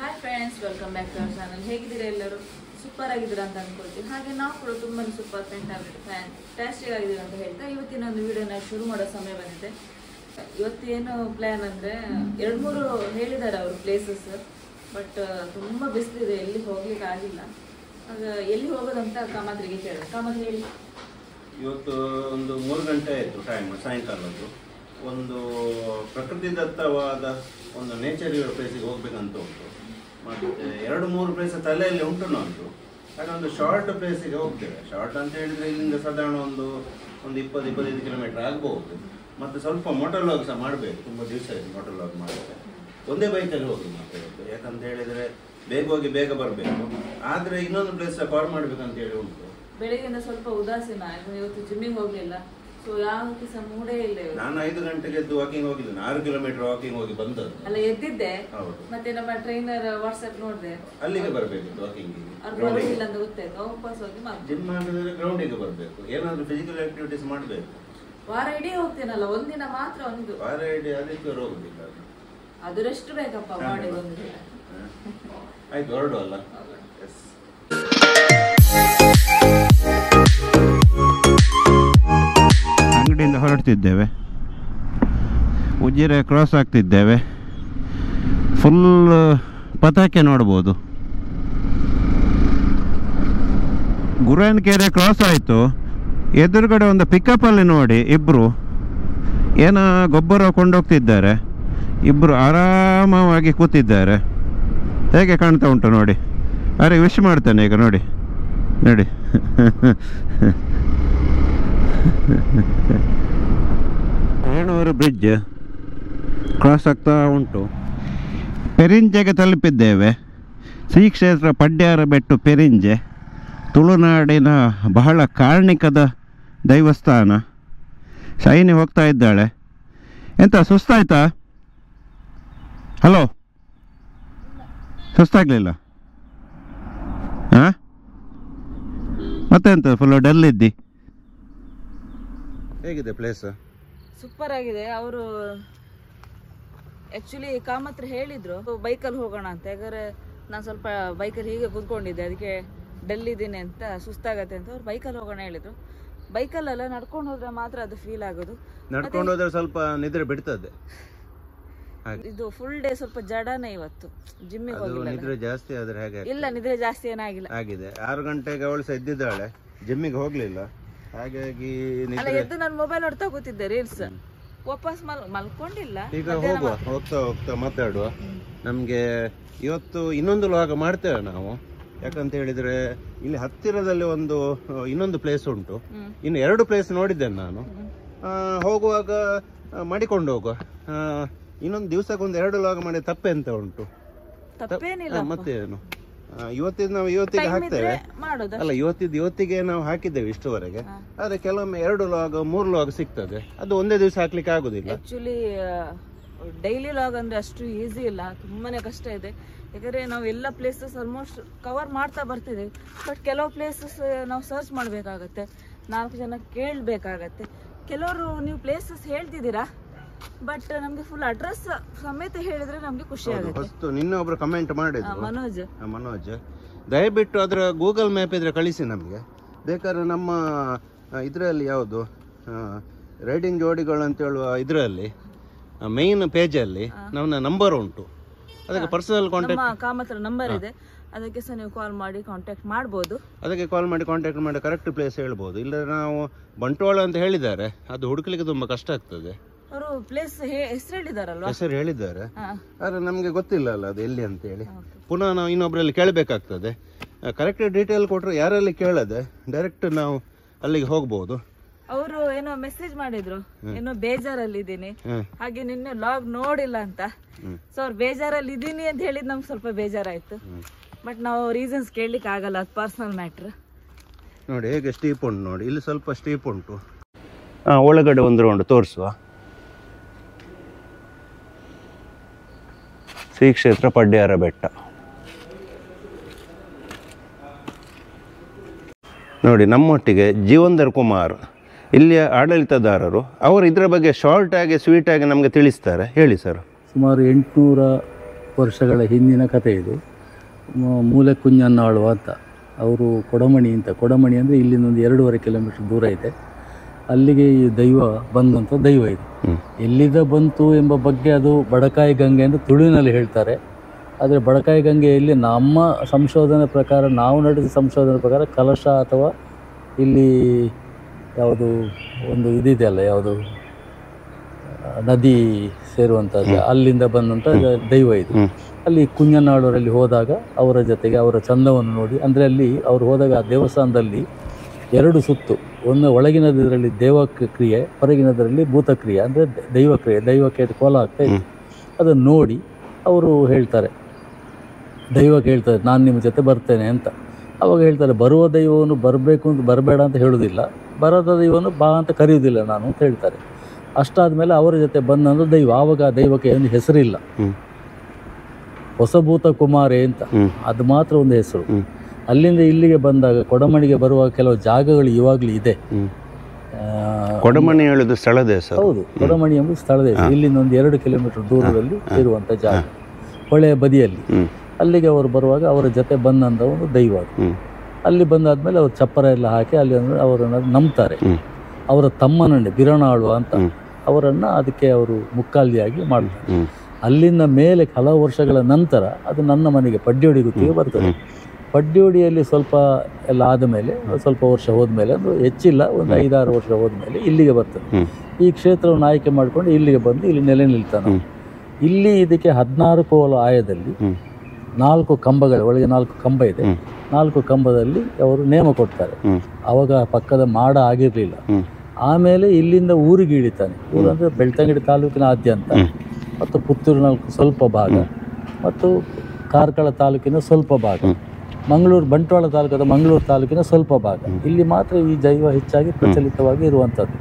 Hi friends welcome back to our channel ಹೇಗಿದ್ದೀರಾ ಎಲ್ಲರೂ super ಆಗಿದ್ದೀರಾ ಅಂತ ಅನ್ಕೊಳ್ತೀವಿ ಹಾಗೆ ನಾವು ಕೂಡ ತುಂಬಾ ಸೂಪರ್ ಫ್ಯಾಂಟಾಸ್ಟಿಕ್ ಆಗಿದ್ದೀರಾ ಅಂತ ಹೇಳ್ತಾ ಇವತ್ತಿನ ಒಂದು ವಿಡಿಯೋನ ಶುರು ಮಾಡೋ ಸಮಯ ಬಂದಿದೆ ಇವತ್ತೇನು ಪ್ಲ್ಯಾನ್ ಅಂದರೆ ಎರಡು ಮೂರು ಹೇಳಿದ್ದಾರೆ ಅವರು ಪ್ಲೇಸಸ್ ಬಟ್ ತುಂಬ ಬಿಸಿಲಿದೆ ಎಲ್ಲಿ ಹೋಗ್ಲಿಕ್ಕೆ ಆಗಿಲ್ಲ ಆಗ ಎಲ್ಲಿ ಹೋಗೋದಂತ ಕಾಮಾತ್ರಿಗೆ ಕೇಳಿದೆ ಕಾಮಾತ್ರಿ ಹೇಳಿ ಇವತ್ತು ಒಂದು ಮೂರು ಗಂಟೆ ಆಯಿತು ಟೈಮ್ ಸಾಯಂಕಾಲದ್ದು ಒಂದು ಪ್ರಕೃತಿದತ್ತವಾದ ಒಂದು ನೇಚರ್ ಇರೋ ಪ್ಲೇಸಿಗೆ ಹೋಗ್ಬೇಕಂತ ಉಂಟು ಮತ್ತು ಎರಡು ಮೂರು ಪ್ಲೇಸ್ ತಲೆಯಲ್ಲಿ ಉಂಟು ನಮ್ಮದು ಹಾಗೆ ಒಂದು ಶಾರ್ಟ್ ಪ್ಲೇಸಿಗೆ ಹೋಗ್ತೇವೆ ಶಾರ್ಟ್ ಅಂತ ಹೇಳಿದರೆ ಇಲ್ಲಿಂದ ಸಾಧಾರಣ ಒಂದು ಒಂದು ಇಪ್ಪತ್ತು ಇಪ್ಪತ್ತೈದು ಕಿಲೋಮೀಟರ್ ಆಗ್ಬೋದು ಮತ್ತು ಸ್ವಲ್ಪ ಮೋಟರ್ ಲಾಗ್ ಸಹ ಮಾಡಬೇಕು ತುಂಬ ದಿವಸ ಆಯಿತು ಮೋಟರ್ ಲಾಗ್ ಮಾಡಿದ್ರೆ ಒಂದೇ ಬೈಕಲ್ಲಿ ಹೋಗಿ ಮತ್ತೆ ಇವತ್ತು ಯಾಕಂತ ಹೇಳಿದರೆ ಬೇಗ ಹೋಗಿ ಬೇಗ ಬರಬೇಕು ಆದರೆ ಇನ್ನೊಂದು ಪ್ಲೇಸ್ ಸಹ ಕವರ್ ಮಾಡಬೇಕಂತ ಹೇಳಿ ಉಂಟು ಬೆಳಿಗ್ಗೆಯಿಂದ ಸ್ವಲ್ಪ ಉದಾಸೀನ ಯಾಕಂದ್ರೆ ಇವತ್ತು ಜಿಮ್ಮಿಗೆ ಹೋಗ್ಲಿಲ್ಲ ಸೊ ಯಾವ ಸಹ ಮೂಡೇ ಇಲ್ಲ ಇವತ್ತು ನಾನು ಐದು ಗಂಟೆಗೆ ಎದ್ದು ವಾಕಿಂಗ್ ಹೋಗಿದ್ದೇನೆ ಆರು ಕಿಲೋಮೀಟರ್ ವಾಕಿಂಗ್ ಹೋಗಿ ಬಂದದ್ದು ಅಲ್ಲ ಎದ್ದಿದ್ದೆ ಹೌದು ಮತ್ತೆ ನಮ್ಮ ಟ್ರೈನರ್ ವಾಟ್ಸ್ಆಪ್ ನೋಡಿದೆ ಅಲ್ಲಿಗೆ ಬರಬೇಕಿತ್ತು ವಾಕಿಂಗ್ ಅವ್ರು ಬರೋದಿಲ್ಲ ಅಂತ ಗೊತ್ತಾಯ್ತು ವಾಪಸ್ ಹೋಗಿ ಮಾಡ್ದೆ. ಜಿಮ್ ಮಾಡಿದ್ರೆ ಗ್ರೌಂಡಿಗೆ ಬರಬೇಕು ಏನಾದರೂ ಫಿಸಿಕಲ್ ಆಕ್ಟಿವಿಟೀಸ್ ಮಾಡಬೇಕು ವಾರ ಇಡೀ ಹೋಗ್ತೇನಲ್ಲ ಒಂದಿನ ಮಾತ್ರ ಒಂದು ವಾರ ಇಡೀ ಅದಕ್ಕೆ ಹೋಗುದಿಲ್ಲ ಅದು. ಅದು ರೆಸ್ಟ್ ಬೇಕಪ್ಪ ಮಾಡಿ ಒಂದು ದಿನ ಹ. ಆಯ್ತು ಹೊರಡು ಅಲ್ಲ ಎಸ್ ಅಂಗಡಿಯಿಂದ ಹೊರಡ್ತಿದ್ದೇವೆ ಉಜಿರೆ ಕ್ರಾಸ್ ಆಗ್ತಿದ್ದೇವೆ ಫುಲ್ ಪತಾಕೆ ನೋಡ್ಬೋದು ಗುರೇನ್ಕೆರೆ ಕ್ರಾಸ್ ಆಯಿತು ಎದುರುಗಡೆ ಒಂದು ಪಿಕಪ್ಪಲ್ಲಿ ನೋಡಿ ಇಬ್ಬರು ಏನೋ ಗೊಬ್ಬರ ಕೊಂಡೋಗ್ತಿದ್ದಾರೆ ಇಬ್ಬರು ಆರಾಮವಾಗಿ ಕೂತಿದ್ದಾರೆ ಹೇಗೆ ಕಾಣ್ತಾ ಉಂಟು ನೋಡಿ ಅರೆ ವಿಶ್ ಮಾಡ್ತಾನೆ ಈಗ ನೋಡಿ ನೋಡಿ ರೇಣೂರು ಬ್ರಿಡ್ಜ್ ಕ್ರಾಸ್ ಆಗ್ತಾ ಉಂಟು ಪೆರಿಂಜೆಗೆ ತಲುಪಿದ್ದೇವೆ ಶ್ರೀ ಕ್ಷೇತ್ರ ಪಡ್ಯಾರ ಬೆಟ್ಟು ಪೆರಿಂಜೆ ತುಳುನಾಡಿನ ಬಹಳ ಕಾರಣಿಕದ ದೈವಸ್ಥಾನ ಶೈನಿ ಹೋಗ್ತಾ ಇದ್ದಾಳೆ ಎಂತ ಸುಸ್ತಾಯ್ತಾ ಹಲೋ ಸುಸ್ತಾಗಲಿಲ್ಲ ಹಾಂ ಮತ್ತೆಂತ ಫುಲ್ಲು ಡಲ್ ಇದ್ದಿ ಹೇಗಿದೆ ಪ್ಲೇಸ್ ಸೂಪರ್ ಆಗಿದೆ ಅವರು ಆಕ್ಚುಲಿ ಕಾಮತ್ರ ಹೇಳಿದ್ರು ಬೈಕಲ್ಲಿ ಹೋಗೋಣ ಅಂತ ಯಾಕಂದ್ರೆ ನಾನು ಸ್ವಲ್ಪ ಬೈಕಲ್ಲಿ ಹೀಗೆ ಕೂತ್ಕೊಂಡಿದ್ದೆ ಅದಕ್ಕೆ ಡಲ್ ಇದ್ದೀನಿ ಅಂತ ಸುಸ್ತಾಗತ್ತೆ ಅಂತ ಅವ್ರು ಬೈಕಲ್ಲಿ ಹೋಗೋಣ ಹೇಳಿದ್ರು ಬೈಕಲ್ಲೆಲ್ಲ ನಡ್ಕೊಂಡು ಹೋದ್ರೆ ಮಾತ್ರ ಅದು ಫೀಲ್ ಆಗೋದು ನಡ್ಕೊಂಡು ಹೋದ್ರೆ ಸ್ವಲ್ಪ ನಿದ್ರೆ ಬಿಡ್ತದೆ ಹಾಗೆ ಇದು ಫುಲ್ ಡೇ ಸ್ವಲ್ಪ ಜಡನೇ ಇವತ್ತು ಜಿಮ್ಮಿಗೆ ಅದು ಹೋಗಿಲ್ಲ ನಿದ್ರೆ ಜಾಸ್ತಿ ಆದ್ರೆ ಹೇಗೆ ಇಲ್ಲ ನಿದ್ರೆ ಜಾಸ್ತಿ ಏನಾಗಿಲ್ಲ ಆಗಿದೆ ಆರು ಗಂಟೆಗೆ ಅವಳು ಸಹ ಎದ್ದಿದ್ದಾಳೆ ಜಿಮ್ಮಿಗೆ ಹೋಗ್ಲಿಲ್ಲ ಹಾಗಾಗಿ ಅಲ್ಲ ನಿದ್ರೆ ಎದ್ದು ನಾನು ಮೊಬೈಲ್ ನೋಡ್ತಾ ಕೂತಿದ್ದೆ ರೀಲ್ಸ್ ವಾಪಸ್ ಮಲ್ ಮಲ್ಕೊಂಡಿಲ್ಲ ಈಗ ಹೋಗುವ ಹೋಗ್ತಾ ಹೋಗ್ತಾ ಮಾತಾಡುವ ನಮ್ಗೆ ಇವತ್ತು ಇನ್ನೊಂದು ಲಾಗ ಮಾಡ್ತೇವೆ ನಾವು ಯಾಕಂತ ಹೇಳಿದ್ರೆ ಇಲ್ಲಿ ಹತ್ತಿರದಲ್ಲಿ ಒಂದು ಆ, ಇನ್ನೊಂದು ಪ್ಲೇಸ್ ಉಂಟು ಹ್ಮ್. ಇನ್ನು ಎರಡು ಪ್ಲೇಸ್ ನೋಡಿದ್ದೇನೆ ನಾನು ಆ, ಹೋಗುವಾಗ ಆ, ಮಾಡಿಕೊಂಡು ಹೋಗುವ ಆ, ಇನ್ನೊಂದು ದಿವಸಕ್ಕೆ ಒಂದು ಎರಡು ಲಾಗ ಮಾಡಿ ತಪ್ಪೆಂತ ಉಂಟು ತಪ್ಪೇನಿಲ್ಲ ಆ, ಮತ್ತೇನು ಆ, ಇವತ್ತಿದ್ದು ನಾವು ಇವತ್ತಿಗೆ ಟೈಮ್ ಇದ್ರೆ ಹಾಕ್ತೇವೆ ಮಾಡೋದು ಅಲ್ಲ ಇವತ್ತಿದ್ದು ಇವತ್ತಿಗೆ ನಾವು ಹಾಕಿದ್ದೇವೆ ಇಷ್ಟುವರೆಗೆ ಹಾ. ಆದ್ರೆ ಕೆಲವೊಮ್ಮೆ ಎರಡು ಲಾಗ್ ಮೂರು ಲಾಗ್ ಸಿಗ್ತದೆ ಅದು ಒಂದೇ ದಿವಸ ಹಾಕ್ಲಿಕ್ಕೆ ಆಗುದಿಲ್ಲ ಆಕ್ಚುಲಿ ಡೈಲಿ ಲಾಗ್ ಅಂದ್ರೆ ಅಷ್ಟು ಈಸಿ ಇಲ್ಲ ತುಂಬಾನೇ ಕಷ್ಟ ಇದೆ ಯಾಕಂದ್ರೆ ನಾವು ಎಲ್ಲ ಪ್ಲೇಸಸ್ ಆಲ್ಮೋಸ್ಟ್ ಕವರ್ ಮಾಡ್ತಾ ಬರ್ತಿದ್ದೀವಿ ಬಟ್ ಕೆಲವು ಪ್ಲೇಸಸ್ ನಾವು ಸರ್ಚ್ ಮಾಡಬೇಕಾಗತ್ತೆ ನಾಲ್ಕು ಜನ ಕೇಳಬೇಕಾಗತ್ತೆ ಕೆಲವರು ನೀವು ಪ್ಲೇಸಸ್ ಹೇಳ್ತಿದ್ದೀರಾ ಬಟ್ ನಮಗೆ ಫುಲ್ ಅಡ್ರೆಸ್ ಸಮೇತ ಹೇಳಿದ್ರೆ ನಮಗೆ ಖುಷಿ ಆಗುತ್ತೆ ಫಸ್ಟ್ ನಿನ್ನೆ ಒಬ್ರು ಕಮೆಂಟ್ ಆ, ಮಾಡಿದ್ರು ಮನೋಜ್ ಆ, ಮನೋಜ್ ದಯವಿಟ್ಟು ಅದರ ಗೂಗಲ್ ಮ್ಯಾಪ್ ಇದ್ರೆ ಕಳಿಸಿ ನಮಗೆ ಬೇಕಾದ್ರೆ ನಮ್ಮ ಇದರಲ್ಲಿ ಯಾವುದು ರೈಡಿಂಗ್ ಜೋಡಿಗಳು ಅಂತ ಹೇಳುವ ಇದರಲ್ಲಿ ಮೇನ್ ಪೇಜಲ್ಲಿ ನನ್ನ ನಂಬರ್ ಉಂಟು ಅದಕ್ಕೆ ಪರ್ಸನಲ್ ನಮ್ಮ ಕಾಂಟ್ಯಾಕ್ಟ್ ಕಾಮತ್ರ ನಂಬರ್ ಇದೆ ಅದಕ್ಕೆ ಸಹ ನೀವು ಕಾಲ್ ಮಾಡಿ ಕಾಂಟ್ಯಾಕ್ಟ್ ಮಾಡ್ಬೋದು ಅದಕ್ಕೆ ಕಾಲ್ ಮಾಡಿ ಕಾಂಟ್ಯಾಕ್ಟ್ ಮಾಡಿ ಕರೆಕ್ಟ್ ಪ್ಲೇಸ್ ಹೇಳ್ಬೋದು ಇಲ್ಲ ನಾವು ಬಂಟ್ವಾಳ ಅಂತ ಹೇಳಿದ್ದಾರೆ ಅದು ಹುಡುಕ್ಲಿಕ್ಕೆ ತುಂಬ ಕಷ್ಟ ಆಗ್ತದೆ ಅವರು ಪ್ಲೇಸ್ ಹೆಸರು ಹೇಳಿದಾರಲ್ವಾ ಹೆಸರು ಹೇಳಿದ್ದಾರೆ ಹಾ ಆದರೆ ನಮಗೆ ಗೊತ್ತಿಲ್ಲ ಅಲ್ಲ ಅದು ಎಲ್ಲಿ ಅಂತೇಳಿ Okay. ಪುನಃ ನಾವು ಇನ್ನೊಬ್ಬರಲ್ಲಿ ಕೇಳಬೇಕಾಗ್ತದೆ ಕರೆಕ್ಟ್ ಡೀಟೇಲ್ ಕೊಟ್ಟರೆ ಯಾರಲ್ಲಿ ಕೇಳದೆ ಡೈರೆಕ್ಟ್ ನಾವು ಅಲ್ಲಿಗೆ ಹೋಗ್ಬೋದು ಅವರು ಏನೋ ಮೆಸೇಜ್ ಮಾಡಿದ್ರು ಏನೋ ಬೇಜಾರಲ್ಲಿ ಇದ್ದೀನಿ ಹ್ಮ್. ಹಾಗೆ ನಿನ್ನೆ ಲಾಗ್ ನೋಡಿಲ್ಲ ಅಂತ ಹ್ಮ್. ಸೊ ಅವ್ರು ಬೇಜಾರಲ್ಲಿ ಇದ್ದೀನಿ ಅಂತ ಹೇಳಿದ್ ನಮ್ಗೆ ಸ್ವಲ್ಪ ಬೇಜಾರಾಯ್ತು ಹ್ಮ್. ಬಟ್ ನಾವು ರೀಸನ್ಸ್ ಕೇಳಲಿಕ್ಕೆ ಆಗಲ್ಲ ಅದು ಪರ್ಸನಲ್ ಮ್ಯಾಟ್ರ್ ನೋಡಿ ಹೇಗೆ ಸ್ಟೀಪ್ ಉಂಟು ನೋಡಿ ಇಲ್ಲಿ ಸ್ವಲ್ಪ ಸ್ಟೀಪ್ ಉಂಟು ಹಾಂ ಒಳಗಡೆ ಒಂದು ರೌಂಡ್ ತೋರಿಸುವ ಶ್ರೀ ಕ್ಷೇತ್ರ ಪಡ್ಯಾರ ಬೆಟ್ಟ ನೋಡಿ ನಮ್ಮೊಟ್ಟಿಗೆ ಜೀವಂದರ್ ಕುಮಾರ್ ಇಲ್ಲಿಯ ಆಡಳಿತದಾರರು ಅವರು ಇದರ ಬಗ್ಗೆ ಶಾರ್ಟ್ ಆಗಿ ಸ್ವೀಟ್ ಆಗಿ ನಮಗೆ ತಿಳಿಸ್ತಾರೆ ಹೇಳಿ ಸರ್ ಸುಮಾರು ಎಂಟುನೂರ ವರ್ಷಗಳ ಹಿಂದಿನ ಕಥೆ ಇದು ಮೂ- ಮೂಲೆ ಕುಂಜನ್ನಾಳು ಅಂತ ಅವರು ಕೊಡಮಣಿ ಅಂತ ಕೊಡಮಣಿ ಅಂದರೆ ಇಲ್ಲಿಂದ ಒಂದು ಎರಡೂವರೆ ಕಿಲೋಮೀಟರ್ ದೂರ ಇದೆ ಅಲ್ಲಿಗೆ ಈ ದೈವ ಬಂದಂಥ ದೈವ ಇದು ಎಲ್ಲಿಂದ ಬಂತು ಎಂಬ ಬಗ್ಗೆ ಅದು ಬಡಕಾಯಿ ಗಂಗೆ ಎಂದು ತುಳುವಿನಲ್ಲಿ ಹೇಳ್ತಾರೆ ಆದರೆ ಬಡಕಾಯಿ ಗಂಗೆಯಲ್ಲಿ ನಮ್ಮ ಸಂಶೋಧನೆ ಪ್ರಕಾರ ನಾವು ನಡೆದ ಸಂಶೋಧನೆ ಪ್ರಕಾರ ಕಲಶ ಅಥವಾ ಇಲ್ಲಿ ಯಾವುದು ಒಂದು ಇದಿದೆಯಲ್ಲ ಯಾವುದು ಆ, ನದಿ ಸೇರುವಂಥದ್ದು ಅಲ್ಲಿಂದ ಬಂದಂಥ ದೈವ ಇದು ಅಲ್ಲಿ ಕುಂಜನಾಡೂರಲ್ಲಿ ಹೋದಾಗ ಅವರ ಜೊತೆಗೆ ಅವರ ಚಂದವನ್ನು ನೋಡಿ ಅಂದರೆ ಅಲ್ಲಿ ಅವರು ಹೋದಾಗ ಆ ದೇವಸ್ಥಾನದಲ್ಲಿ ಎರಡು ಸುತ್ತು ಒಂದು ಒಳಗಿನದರಲ್ಲಿ ದೇವ ಕ್ರಿಯೆ ಹೊರಗಿನದರಲ್ಲಿ ಭೂತಕ್ರಿಯೆ ಅಂದರೆ ದೈವ ಕ್ರಿಯೆ ದೈವಕ್ಕೆ ಕೋಲ ಆಗ್ತಾ ಇತ್ತು ಅದನ್ನು ನೋಡಿ ಅವರು ಹೇಳ್ತಾರೆ ದೈವಕ್ಕೆ ಹೇಳ್ತಾರೆ ನಾನು ನಿಮ್ಮ ಜೊತೆ ಬರ್ತೇನೆ ಅಂತ ಅವಾಗ ಹೇಳ್ತಾರೆ ಬರುವ ದೈವವನ್ನು ಬರಬೇಕು ಅಂತ ಬರಬೇಡ ಅಂತ ಹೇಳೋದಿಲ್ಲ ಬರದ ದೈವವನ್ನು ಬಾ ಅಂತ ಕರೆಯೋದಿಲ್ಲ ನಾನು ಅಂತ ಹೇಳ್ತಾರೆ ಅಷ್ಟಾದ ಮೇಲೆ ಅವರ ಜೊತೆ ಬಂದಂದು ದೈವ ಆವಾಗ ಆ ದೈವಕ್ಕೆ ಒಂದು ಹೆಸರಿಲ್ಲ ಹ್ಮ್. ಹೊಸಭೂತ ಕುಮಾರೆ ಅಂತ ಹ್ಮ್. ಅದು ಮಾತ್ರ ಒಂದು ಹೆಸರು ಹ್ಮ್. ಅಲ್ಲಿಂದ ಇಲ್ಲಿಗೆ ಬಂದಾಗ ಕೊಡಮಣಿಗೆ ಬರುವ ಕೆಲವು ಜಾಗಗಳು ಇವಾಗಲೂ ಇದೆ ಹ್ಮ್. ಆ, ಕೊಡಮಣಿ ಹೇಳುದು ಸ್ಥಳದ ಹೆಸರು ಹೌದು ಕೊಡಮಣಿ ಎಂಬ ಸ್ಥಳದ ಹೆಸರು ಇಲ್ಲಿಂದ ಒಂದು ಎರಡು ಕಿಲೋಮೀಟರ್ ದೂರದಲ್ಲಿ ಇರುವಂಥ ಜಾಗ ಹೊಳೆಯ ಬದಿಯಲ್ಲಿ ಹ್ಮ್. ಅಲ್ಲಿಗೆ ಅವರು ಬರುವಾಗ ಅವರ ಜೊತೆ ಬಂದಂಥ ಒಂದು ದೈವ ಅದು ಹ್ಮ್. ಅಲ್ಲಿ ಬಂದಾದ್ಮೇಲೆ ಅವ್ರು ಚಪ್ಪರ ಎಲ್ಲ ಹಾಕಿ ಅಲ್ಲಿ ಅಂದ್ರೆ ಅವರನ್ನು ನಂಬ್ತಾರೆ ಹ್ಮ್. ಅವರ ತಮ್ಮನನ್ನೇ ಬಿರಣಾಳು ಅಂತ ಹ್ಮ್. ಅವರನ್ನು ಅದಕ್ಕೆ ಅವರು ಮುಕ್ಕಾಲಿಯಾಗಿ ಮಾಡ್ತಾರೆ ಹ್ಮ್. ಅಲ್ಲಿಂದ ಮೇಲೆ ಹಲವು ವರ್ಷಗಳ ನಂತರ ಅದು ನನ್ನ ಮನೆಗೆ ಪಡ್ಡಿಯೋಡಿ ಗುತ್ತಿಗೆ ಬರ್ತದೆ ಪಡ್ಡಿಯೋಡಿಯಲ್ಲಿ ಸ್ವಲ್ಪ ಎಲ್ಲ ಆದಮೇಲೆ ಸ್ವಲ್ಪ ವರ್ಷ ಹೋದ್ಮೇಲೆ ಒಂದು ಹೆಚ್ಚಿಲ್ಲ ಒಂದು ಐದಾರು ವರ್ಷ ಹೋದ್ಮೇಲೆ ಇಲ್ಲಿಗೆ ಬರ್ತದೆ ಹ್ಮ್. ಈ ಕ್ಷೇತ್ರವನ್ನು ಆಯ್ಕೆ ಮಾಡಿಕೊಂಡು ಇಲ್ಲಿಗೆ ಬಂದು ಇಲ್ಲಿ ನೆಲೆ ನಿಲ್ತಾನೆ ಹ್ಮ್. ಇಲ್ಲಿ ಇದಕ್ಕೆ ಹದಿನಾರು ಕೋಲು ಆಯದಲ್ಲಿ ಹ್ಮ್. ನಾಲ್ಕು ಕಂಬಗಳು ಒಳಗೆ ನಾಲ್ಕು ಕಂಬ ಇದೆ ಹ್ಮ್. ನಾಲ್ಕು ಕಂಬದಲ್ಲಿ ಅವರು ನೇಮ ಕೊಡ್ತಾರೆ ಹ್ಮ್. ಅವಾಗ ಪಕ್ಕದ ಮಾಡ ಆಗಿರಲಿಲ್ಲ ಹ್ಮ್. ಆಮೇಲೆ ಇಲ್ಲಿಂದ ಊರಿಗೆ ಇಳಿತಾನೆ ಊರು ಅಂದರೆ ಬೆಳ್ತಂಗಡಿ ತಾಲೂಕಿನ ಆದ್ಯಂತ ಹ್ಮ್. ಮತ್ತು ಪುತ್ತೂರಿನ ಸ್ವಲ್ಪ ಭಾಗ ಮತ್ತು ಕಾರ್ಕಳ ತಾಲೂಕಿನ ಸ್ವಲ್ಪ ಭಾಗ ಮಂಗಳೂರು ಬಂಟ್ವಾಳ ತಾಲೂಕದ ಮಂಗಳೂರು ತಾಲೂಕಿನ ಸ್ವಲ್ಪ ಭಾಗ ಇಲ್ಲಿ ಮಾತ್ರ ಈ ಜೈವ ಹೆಚ್ಚಾಗಿ ಪ್ರಚಲಿತವಾಗಿ ಇರುವಂಥದ್ದು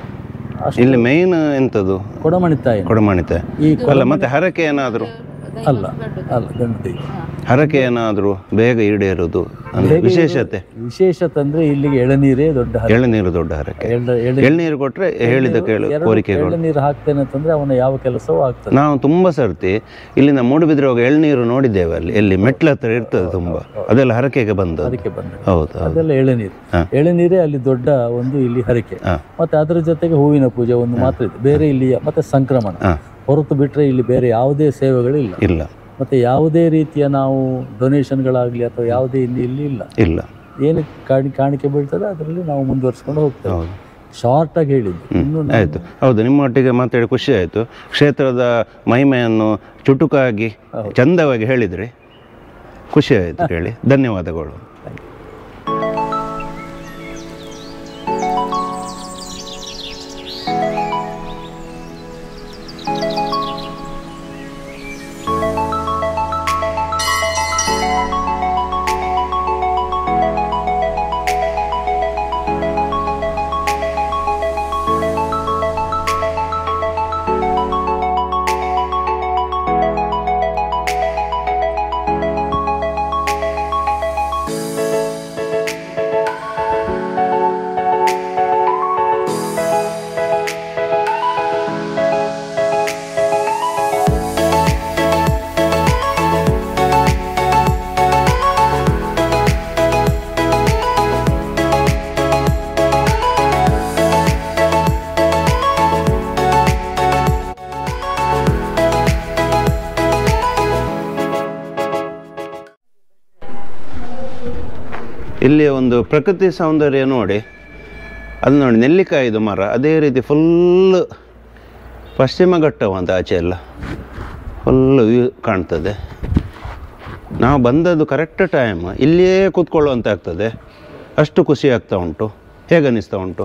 ಅಷ್ಟು ಇಲ್ಲಿ ಮೇನ್ ಎಂತದು ಕೊಡಮಣಿ ತಾಯಿ ಕೊಡಮಣಿತೆ ಈ ಅಲ್ಲ ಮತ್ತೆ ಹರಕೆ ಏನಾದ್ರು ಅಲ್ಲ ಅಲ್ಲ ಗಂಡು ದೈವ ಹರಕೆ ಏನಾದ್ರು ಬೇಗ ಈಡೇರುದು ಅಂದ್ರೆ ಹೇಗೆ ವಿಶೇಷತೆ ವಿಶೇಷತೆ ಅಂದ್ರೆ ಇಲ್ಲಿಗೆ ಎಳನೀರೇ ದೊಡ್ಡ ಹರಕೆ. ಎಳನೀರು ದೊಡ್ಡ ಹರಕೆ ಎಳ್ಳ- ಎಳ್ಳ- ಎಳ್ನೀರು ಕೊಟ್ರೆ ಹೇಳಿದ ಕೇಳು ಎರಡು ಕೋರಿಕೆಗಳು ಎಳ್ನೀರು ಹಾಕ್ತೇನೆ ಅಂತಂದ್ರೆ ಅವನ ಯಾವ ಕೆಲಸವೂ ಆಗ್ತದೆ ನಾವು ತುಂಬಾ ಸರ್ತಿ ಇಲ್ಲಿಂದ ಮೂಡುಬಿದ್ರೆ ಹೋಗಿ ಎಳ್ನೀರು ನೋಡಿದ್ದೇವೆ ಅಲ್ಲಿ ಎಲ್ಲಿ ಮೆಟ್ಲ ಹತ್ರ ಇರ್ತದೆ ತುಂಬಾ ಅದೆಲ್ಲ ಹರಕೆಗೆ ಬಂದದ್ದು ಅದಕ್ಕೆ ಬಂದ ಹೌದು ಹೌದು ಅದೆಲ್ಲ ಎಳನೀರು ಹಾ. ಎಳನೀರೇ ಅಲ್ಲಿ ದೊಡ್ಡ ಒಂದು ಇಲ್ಲಿ ಹರಕೆ ಹಾ. ಮತ್ತೆ ಅದರ ಜೊತೆಗೆ ಹೂವಿನ ಪೂಜೆ ಒಂದು ಮಾತ್ರ ಇದೆ ಬೇರೆ ಇಲ್ಲಿ ಮತ್ತೆ ಸಂಕ್ರಮಣ ಹಾ. ಹೊರತು ಬಿಟ್ಟರೆ ಇಲ್ಲಿ ಬೇರೆ ಯಾವುದೇ ಸೇವೆಗಳಿಲ್ಲ ಇಲ್ಲ ಮತ್ತೆ ಯಾವುದೇ ರೀತಿಯ ನಾವು ಡೊನೇಷನ್ಗಳಾಗಲಿ ಅಥವಾ ಯಾವುದೇ ಇಲ್ಲಿ ಇಲ್ಲಿ ಇಲ್ಲ ಇಲ್ಲ ಏನು ಕಾಣಿ ಕಾಣಿಕೆ ಬೀಳ್ತದೆ ಅದರಲ್ಲಿ ನಾವು ಮುಂದುವರಿಸ್ಕೊಂಡು ಹೋಗ್ತೇವೆ ಹೌದು ಶಾರ್ಟ್ ಆಗಿ ಹೇಳಿದ್ದು ಇನ್ನು ನಾವು- ಆಯಿತು ಹೌದು ನಿಮ್ಮೊಟ್ಟಿಗೆ ಮಾತಾಡಿ ಖುಷಿ ಆಯಿತು ಕ್ಷೇತ್ರದ ಮಹಿಮೆಯನ್ನು ಚುಟುಕಾಗಿ ಚಂದವಾಗಿ ಹೇಳಿದ್ರಿ ಖುಷಿ ಆಯಿತು ಹೇಳಿ ಧನ್ಯವಾದಗಳು ಇಲ್ಲಿ ಒಂದು ಪ್ರಕೃತಿ ಸೌಂದರ್ಯ ನೋಡಿ ಅದು ನೋಡಿ ನೆಲ್ಲಿಕಾಯಿದು ಮರ ಅದೇ ರೀತಿ ಫುಲ್ ಪಶ್ಚಿಮ ಘಟ್ಟವು ಅಂತ ಆಚೆ ಎಲ್ಲ ಫುಲ್ ವ್ಯೂ ಕಾಣ್ತದೆ ನಾವು ಬಂದದ್ದು ಕರೆಕ್ಟ್ ಟೈಮ್ ಇಲ್ಲಿಯೇ ಕೂತ್ಕೊಳ್ಳುವಂತ ಆಗ್ತದೆ ಅಷ್ಟು ಖುಷಿ ಆಗ್ತಾ ಉಂಟು ಹೇಗನ್ನಿಸ್ತಾ ಉಂಟು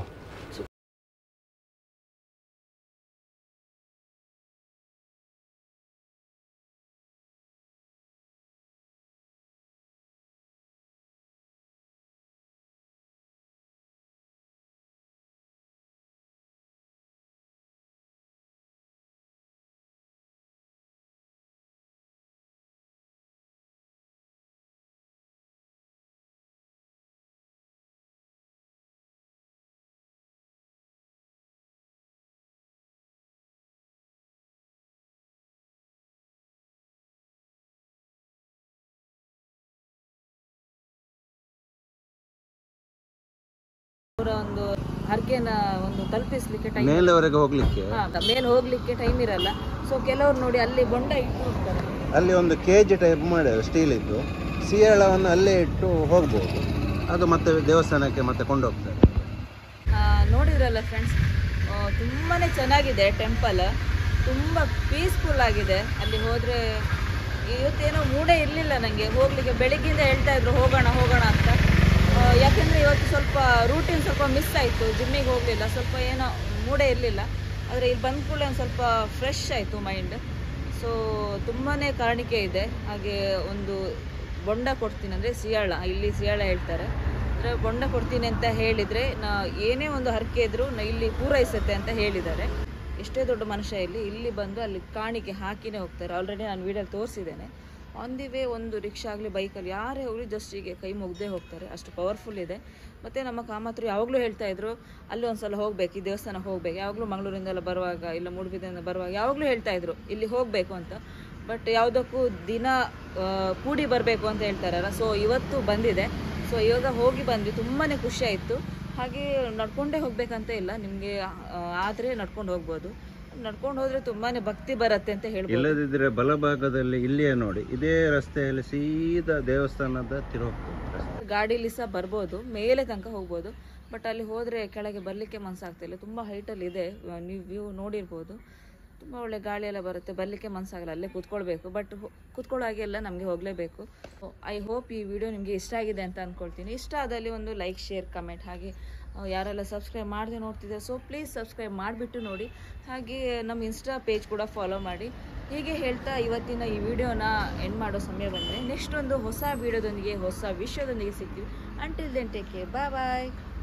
ಹರಕೆನ ಒಂದು ತಲುಪಿಸ್ಲಿಕ್ಕೆ ಟೈಮ್ ಮೇಲೆವರೆಗೆ ಹೋಗ್ಲಿಕ್ಕೆ ಮೇಲೆ ಹೋಗ್ಲಿಕ್ಕೆ ಟೈಮ್ ಇರಲ್ಲ ಸೊ ಕೆಲವ್ರು ನೋಡಿ ಅಲ್ಲಿ ಬೊಂಡ ಇಟ್ಟು ಹೋಗ್ತಾರೆ ಅಲ್ಲಿ ಒಂದು ಕೇಜ್ ಟೈಪ್ ಮಾಡ್ಯಾರ ಸ್ಟೀಲ್ ಇದ್ದು ಸಿಯಾಳವನ್ನು ಅಲ್ಲೇ ಇಟ್ಟು ಹೋಗ್ಬೋದು ಅದು ಮತ್ತೆ ದೇವಸ್ಥಾನಕ್ಕೆ ಮತ್ತೆ ಕೊಂಡೋಗ್ತಾರೆ ಆ, ನೋಡಿದ್ರಲ್ಲ ಫ್ರೆಂಡ್ಸ್ ತುಂಬಾ ಚೆನ್ನಾಗಿದೆ ಟೆಂಪಲ್ ತುಂಬ ಪೀಸ್ಫುಲ್ ಆಗಿದೆ ಅಲ್ಲಿ ಹೋದರೆ ಇವತ್ತೇನೋ ಮೂಡೇ ಇರಲಿಲ್ಲ ನನಗೆ ಹೋಗಲಿಕ್ಕೆ ಬೆಳಿಗ್ಗೆಯಿಂದ ಹೇಳ್ತಾ ಇದ್ರು ಹೋಗೋಣ ಹೋಗೋಣ ಅಂತ ಆ, ಯಾಕೆಂದರೆ ಇವತ್ತು ಸ್ವಲ್ಪ ರೂಟೀನ್ ಸ್ವಲ್ಪ ಮಿಸ್ ಆಯಿತು ಜಿಮ್ಮಿಗೆ ಹೋಗಲಿಲ್ಲ ಸ್ವಲ್ಪ ಏನೋ ಮೂಡೇ ಇರಲಿಲ್ಲ ಆದರೆ ಇಲ್ಲಿ ಬಂದ ಕೂಡಲೇ ಒಂದು ಸ್ವಲ್ಪ ಫ್ರೆಶ್ ಆಯಿತು ಮೈಂಡ್ ಸೊ ತುಂಬಾ ಕಾರಣಿಕೆ ಇದೆ ಹಾಗೆ ಒಂದು ಬೊಂಡ ಕೊಡ್ತೀನಿ ಅಂದರೆ ಸಿಯಾಳ ಇಲ್ಲಿ ಸಿಯಾಳ ಹೇಳ್ತಾರೆ ಅಂದರೆ ಬೊಂಡ ಕೊಡ್ತೀನಿ ಅಂತ ಹೇಳಿದರೆ ನಾ ಏನೇ ಒಂದು ಹರಕೆ ಇದ್ರೂ ನ- ಇಲ್ಲಿ ಪೂರೈಸುತ್ತೆ ಅಂತ ಹೇಳಿದ್ದಾರೆ ಎಷ್ಟೇ ದೊಡ್ಡ ಮನುಷ್ಯ ಇಲ್ಲಿ ಇಲ್ಲಿ ಬಂದು ಅಲ್ಲಿ ಕಾಣಿಕೆ ಹಾಕಿನೇ ಹೋಗ್ತಾರೆ ಆಲ್ರೆಡಿ ನಾನು ವೀಡಿಯೋಲಿ ತೋರಿಸಿದ್ದೇನೆ ಆನ್ ದಿ ವೇ ಒಂದು ರಿಕ್ಷಾ ಆಗಲಿ ಬೈಕಲ್ಲಿ ಯಾರೇ ಹೋಗಲಿ ಜಸ್ಟ್ ಹೀಗೆ ಕೈ ಮುಗ್ದೇ ಹೋಗ್ತಾರೆ ಅಷ್ಟು ಪವರ್ಫುಲ್ ಇದೆ ಮತ್ತು ನಮ್ಮ ಕಾಮತ್ರು ಯಾವಾಗಲೂ ಹೇಳ್ತಾ ಇದ್ರು ಅಲ್ಲಿ ಒಂದು ಸಲ ಹೋಗ್ಬೇಕು ಈ ದೇವಸ್ಥಾನಕ್ಕೆ ಹೋಗ್ಬೇಕು ಯಾವಾಗಲೂ ಮಂಗಳೂರಿಂದೆಲ್ಲ ಬರುವಾಗ ಇಲ್ಲ ಮೂಡುಬಿದ್ರಿಂದ ಬರುವಾಗ ಯಾವಾಗಲೂ ಹೇಳ್ತಾ ಇದ್ರು ಇಲ್ಲಿ ಹೋಗಬೇಕು ಅಂತ ಬಟ್ ಯಾವುದಕ್ಕೂ ದಿನ ಆ, ಕೂಡಿ ಬರಬೇಕು ಅಂತ ಹೇಳ್ತಾರಲ್ಲ ಸೊ ಇವತ್ತು ಬಂದಿದೆ ಸೊ ಇವಾಗ ಹೋಗಿ ಬಂದ್ವಿ ತುಂಬಾ ಖುಷಿ ಆಯಿತು ಹಾಗೆ ನಡ್ಕೊಂಡೇ ಹೋಗ್ಬೇಕಂತ ಇಲ್ಲ ನಿಮಗೆ ಆದರೆ ನಡ್ಕೊಂಡು ಹೋಗ್ಬೋದು ನಡ್ಕೊಂಡು ಹೋದರೆ ತುಂಬಾ ಭಕ್ತಿ ಬರುತ್ತೆ ಅಂತ ಹೇಳ್ಬೋದು ಇಲ್ಲದಿದ್ದರೆ ಬಲಭಾಗದಲ್ಲಿ ಇಲ್ಲಿಯೇ ನೋಡಿ ಇದೇ ರಸ್ತೆಯಲ್ಲಿ ಸೀದಾ ದೇವಸ್ಥಾನದ ತಿರು ಹೋಗ್ತದೆ ಗಾಡೀಲಿ ಸಹ ಬರ್ಬೋದು ಮೇಲೆ ತನಕ ಹೋಗ್ಬೋದು ಬಟ್ ಅಲ್ಲಿ ಹೋದರೆ ಕೆಳಗೆ ಬರಲಿಕ್ಕೆ ಮನಸ್ಸಾಗ್ತಿಲ್ಲ ತುಂಬ ಹೈಟಲ್ಲಿ ಇದೆ ನೀವು ವ್ಯೂ ನೋಡಿರ್ಬೋದು ತುಂಬ ಒಳ್ಳೆ ಗಾಳಿ ಎಲ್ಲ ಬರುತ್ತೆ ಬರಲಿಕ್ಕೆ ಮನಸ್ಸಾಗಲ್ಲ ಅಲ್ಲೇ ಕೂತ್ಕೊಳ್ಬೇಕು ಬಟ್ ಕೂತ್ಕೊಳ್ಳೋ ಹಾಗೆ ಎಲ್ಲ ನಮಗೆ ಹೋಗಲೇಬೇಕು ಐ ಹೋಪ್ ಈ ವಿಡಿಯೋ ನಿಮಗೆ ಇಷ್ಟ ಆಗಿದೆ ಅಂತ ಅಂದ್ಕೊಳ್ತೀನಿ ಇಷ್ಟ ಆದಲ್ಲಿ ಒಂದು ಲೈಕ್ ಶೇರ್ ಕಮೆಂಟ್ ಹಾಗೆ ಆ, ಯಾರೆಲ್ಲ ಸಬ್ಸ್ಕ್ರೈಬ್ ಮಾಡದೆ ನೋಡ್ತಿದ್ದಾರೆ ಸೊ ಪ್ಲೀಸ್ ಸಬ್ಸ್ಕ್ರೈಬ್ ಮಾಡಿಬಿಟ್ಟು ನೋಡಿ ಹಾಗೆ ನಮ್ಮ ಇನ್ಸ್ಟಾ ಪೇಜ್ ಕೂಡ ಫಾಲೋ ಮಾಡಿ ಹೀಗೆ ಹೇಳ್ತಾ ಇವತ್ತಿನ ಈ ವಿಡಿಯೋನ ಎಂಡ್ ಮಾಡೋ ಸಮಯ ಬಂದರೆ ನೆಕ್ಸ್ಟ್ ಒಂದು ಹೊಸ ವಿಡಿಯೋದೊಂದಿಗೆ ಹೊಸ ವಿಷಯದೊಂದಿಗೆ ಸಿಗ್ತೀವಿ until then take care bye ಬಾಯ್